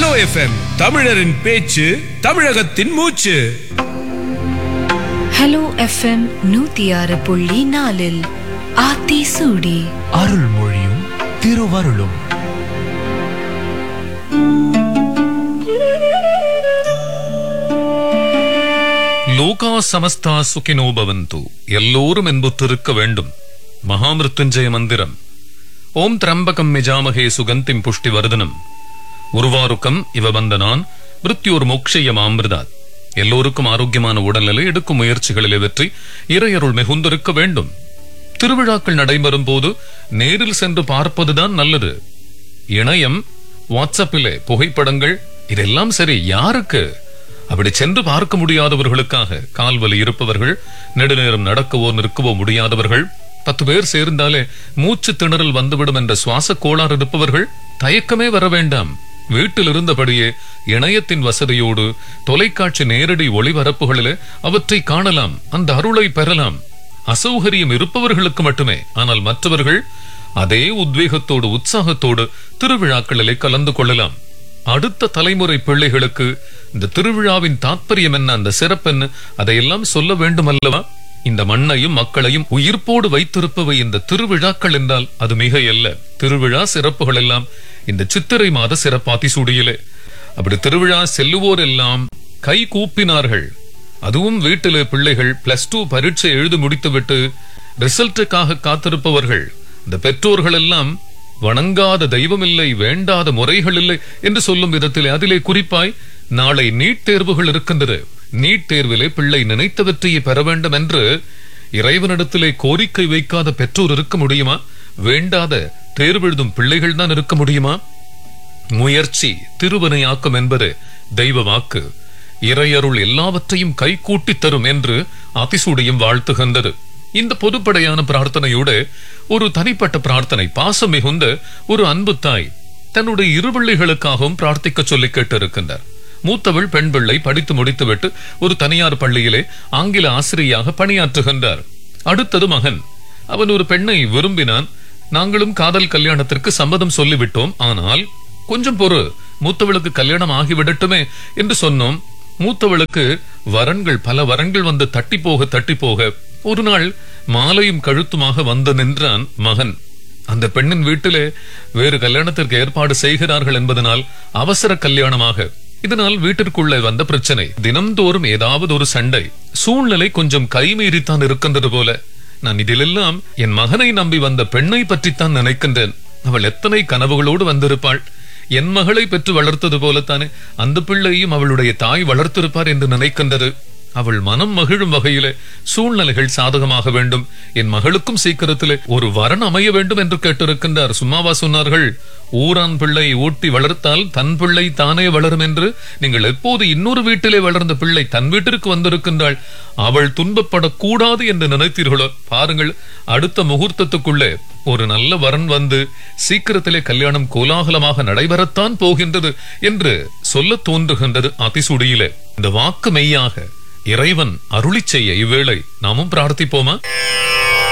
hello FM தமிழரின் பேச்சு தமிழகத்தின் மூச்சு ஹலோ எஃப்எம் நூத்தி ஆறு புள்ளி நாலில் ஆத்தி சூடி அருள்மொழியும் திருவருளும் லோகா சமஸ்தா சுகினோ பவந்து எல்லோரும் என்புற்றிருக்க வேண்டும் மகாமிருத்யுஞ்சய மந்திரம் ஓம் திரம்பகம் மிஜாமகே சுகந்திம் புஷ்டி வர்தனம் உருவாருக்கம் இவ வந்தனான் மிருத்யோர் மோக்ஷய மாமிருதாத் எல்லோருக்கும் ஆரோக்கியமான உடல்நிலை எடுக்கும் முயற்சிகளிலே வெற்றி இறையருள் மிகுந்திருக்க வேண்டும் திருவிழாக்கள் நடைபெறும் போது நேரில் சென்று பார்ப்பதுதான் நல்லது இணையம் வாட்ஸ்அப்பிலே புகைப்படங்கள் இதெல்லாம் சரி யாருக்கு அப்படி சென்று பார்க்க முடியாதவர்களுக்காக கால்வலி இருப்பவர்கள் நெடுநேரம் நடக்கவோ நிற்கவோ முடியாதவர்கள் பத்து பேர் சேர்ந்தாலே மூச்சு திணறல் வந்துவிடும் என்ற சுவாச கோளாறு இருப்பவர்கள் தயக்கமே வர வேண்டாம் வீட்டில் இருந்தபடியே இணையத்தின் வசதியோடு தொலைக்காட்சி நேரடி ஒளிபரப்புகளிலே அவற்றை காணலாம் அந்த அருளை பெறலாம் அசௌகரியம் இருப்பவர்களுக்கு மட்டுமே ஆனால் மற்றவர்கள் அதே உத்வேகத்தோடு உற்சாகத்தோடு திருவிழாக்களிலே கலந்து கொள்ளலாம் அடுத்த தலைமுறை பிள்ளைகளுக்கு இந்த திருவிழாவின் தாத்பரியம் என்ன அந்த சிறப்பென்ன அதையெல்லாம் சொல்ல வேண்டும் அல்லவா இந்த மண்ணையும் மக்களையும் உயிர்ப்போடு வைத்திருப்பவை இந்த திருவிழாக்கள் என்றால் அது மிக அல்ல திருவிழா சிறப்புகள் எல்லாம் இந்த சித்திரை மாத சிறப்பாத்தி சூடியிலே அப்படி திருவிழா செல்லுவோர் எல்லாம் கை கூப்பினார்கள் அதுவும் வீட்டிலே பிள்ளைகள் பிளஸ் டூ பரீட்சை எழுதி முடித்துவிட்டு ரிசல்ட்டுக்காக காத்திருப்பவர்கள் இந்த பெற்றோர்கள் எல்லாம் வணங்காத தெய்வமில்லை வேண்டாத முறைகள் இல்லை என்று சொல்லும் விதத்திலே அதிலே குறிப்பாய் நாளை நீட் தேர்வுகள் இருக்கின்றது நீட் தேர்விலே பிள்ளை நினைத்த வெற்றியை பெற வேண்டும் என்று இறைவனிடத்திலே கோரிக்கை வைக்காத பெற்றோர் இருக்க முடியுமா வேண்டாத தேர்வெழுதும் பிள்ளைகள் தான் இருக்க முடியுமா முயற்சி திருவனையாக்கும் என்பது தெய்வ வாக்கு இறையருள் எல்லாவற்றையும் கைகூட்டி தரும் என்று அதிசூடியும் வாழ்த்துகின்றது இந்த பொதுப்படையான பிரார்த்தனையோடு ஒரு தனிப்பட்ட பிரார்த்தனை பாசம் மிகுந்த ஒரு அன்பு தாய் தன்னுடைய இரு பிள்ளைகளுக்காகவும் பிரார்த்திக்க சொல்லி கேட்டிருக்கின்றார் மூத்தவள் பெண் பிள்ளை படித்து முடித்துவிட்டு ஒரு தனியார் பள்ளியிலே ஆங்கில ஆசிரியாக பணியாற்றுகின்றார் அடுத்தது மகன் அவன் ஒரு பெண்ணை விரும்பினான் நாங்களும் காதல் கல்யாணத்திற்கு சம்மதம் சொல்லிவிட்டோம் ஆனால் கொஞ்சம் பொறு மூத்தவளுக்கு கல்யாணம் ஆகிவிடட்டுமே என்று சொன்னோம் மூத்தவளுக்கு வரன்கள் பல வரன்கள் வந்து தட்டி போக தட்டி போக ஒரு நாள் மாலையும் கழுத்துமாக வந்து நின்றான் மகன் அந்த பெண்ணின் வீட்டிலே வேறு கல்யாணத்திற்கு ஏற்பாடு செய்கிறார்கள் என்பதனால் அவசர கல்யாணமாக இதனால் வீட்டிற்குள்ளே வந்த பிரச்சனை தினம்தோறும் ஏதாவது ஒரு சண்டை சூழ்நிலை கொஞ்சம் கைமீறித்தான் இருக்கின்றது போல நான் இதிலெல்லாம் என் மகனை நம்பி வந்த பெண்ணை பற்றித்தான் நினைக்கின்றேன் அவள் எத்தனை கனவுகளோடு வந்திருப்பாள் என் மகளை பெற்று வளர்த்தது போலத்தானே அந்த பிள்ளையும் அவளுடைய தாய் வளர்த்திருப்பார் என்று நினைக்கின்றது அவள் மனம் மகிழும் வகையிலே சூழ்நிலைகள் சாதகமாக வேண்டும் என் மகளுக்கும் சீக்கிரத்திலே ஒரு வரன் அமைய வேண்டும் என்று கேட்டிருக்கின்றார் சும்மாவா சொன்னார்கள் ஊரான் பிள்ளை ஊட்டி வளர்த்தால் தன் பிள்ளை தானே வளரும் என்று நீங்கள் எப்போது இன்னொரு வீட்டிலே வளர்ந்த பிள்ளை தன் வீட்டிற்கு வந்திருக்கின்றாள் அவள் துன்பப்படக்கூடாது என்று நினைத்தீர்களோ பாருங்கள் அடுத்த முகூர்த்தத்துக்குள்ளே ஒரு நல்ல வரன் வந்து சீக்கிரத்திலே கல்யாணம் கோலாகலமாக நடைபெறத்தான் போகின்றது என்று சொல்ல தோன்றுகின்றது அதிசுடியிலே இந்த வாக்கு மெய்யாக இறைவன் அருளி செய்ய இவ்வேளை நாமும் பிரார்த்திப்போமா